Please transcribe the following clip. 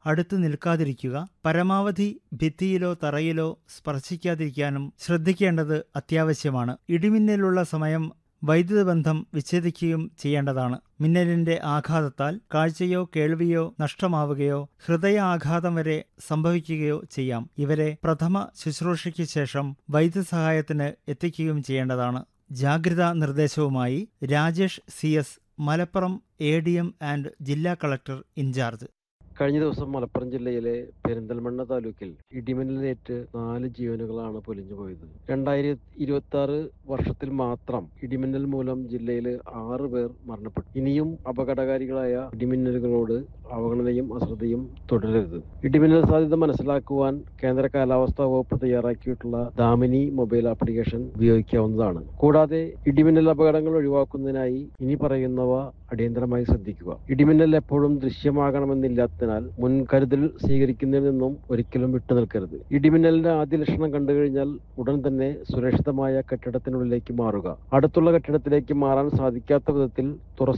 അടുത്തു നിൽക്കാതിരിക്കുക പരമാവധി ഭിത്തിയിലോ തറയിലോ സ്പർശിക്കാതിരിക്കാനും ശ്രദ്ധിക്കേണ്ടത് അത്യാവശ്യമാണ് ഇടിമിന്നലുള്ള സമയം വൈദ്യുത ബന്ധം വിച്ഛേദിക്കുകയും ചെയ്യേണ്ടതാണ് മിന്നലിന്റെ ആഘാതത്താൽ കാഴ്ചയോ കേൾവിയോ നഷ്ടമാവുകയോ ഹൃദയാഘാതം വരെ സംഭവിക്കുകയോ ചെയ്യാം ഇവരെ പ്രഥമ ശുശ്രൂഷയ്ക്ക് ശേഷം വൈദ്യസഹായത്തിന് എത്തിക്കുകയും ചെയ്യേണ്ടതാണ് ജാഗ്രതാ നിർദ്ദേശവുമായി Rajesh C S Malappuram A D M and ജില്ലാ കളക്ടർ ഇൻചാർജ് കഴിഞ്ഞ ദിവസം മലപ്പുറം ജില്ലയിലെ പെരിന്തൽമണ്ണ താലൂക്കിൽ ഇടിമിന്നലേറ്റ് നാല് ജീവനുകളാണ് പൊലിഞ്ഞുപോയത് രണ്ടായിരത്തി ഇരുപത്തി ആറ് വർഷത്തിൽ മാത്രം ഇടിമിന്നൽ മൂലം ജില്ലയിൽ ആറ് പേർ മരണപ്പെട്ടു ഇനിയും അപകടകാരികളായ ഇടിമിന്നലുകളോട് അവഗണനയും അശ്രദ്ധയും തുടരരുത് ഇടിമിന്നൽ സാധ്യത മനസ്സിലാക്കുവാൻ കേന്ദ്ര കാലാവസ്ഥാ വകുപ്പ് തയ്യാറാക്കിയിട്ടുള്ള ദാമിനി മൊബൈൽ ആപ്ലിക്കേഷൻ ഉപയോഗിക്കാവുന്നതാണ് കൂടാതെ ഇടിമിന്നൽ അപകടങ്ങൾ ഒഴിവാക്കുന്നതിനായി ഇനി പറയുന്നവ അടിയന്തരമായി ശ്രദ്ധിക്കുക ഇടിമിന്നൽ എപ്പോഴും ദൃശ്യമാകണമെന്നില്ലാത്തതിനാൽ മുൻകരുതൽ സ്വീകരിക്കുന്നതിൽ നിന്നും ഒരിക്കലും വിട്ടുനിൽക്കരുത് ഇടിമിന്നലിന്റെ ആദ്യ ലക്ഷണം കണ്ടു കഴിഞ്ഞാൽ ഉടൻ തന്നെ സുരക്ഷിതമായ കെട്ടിടത്തിനുള്ളിലേക്ക് മാറുക അടുത്തുള്ള കെട്ടിടത്തിലേക്ക് മാറാൻ സാധിക്കാത്ത വിധത്തിൽ തുറ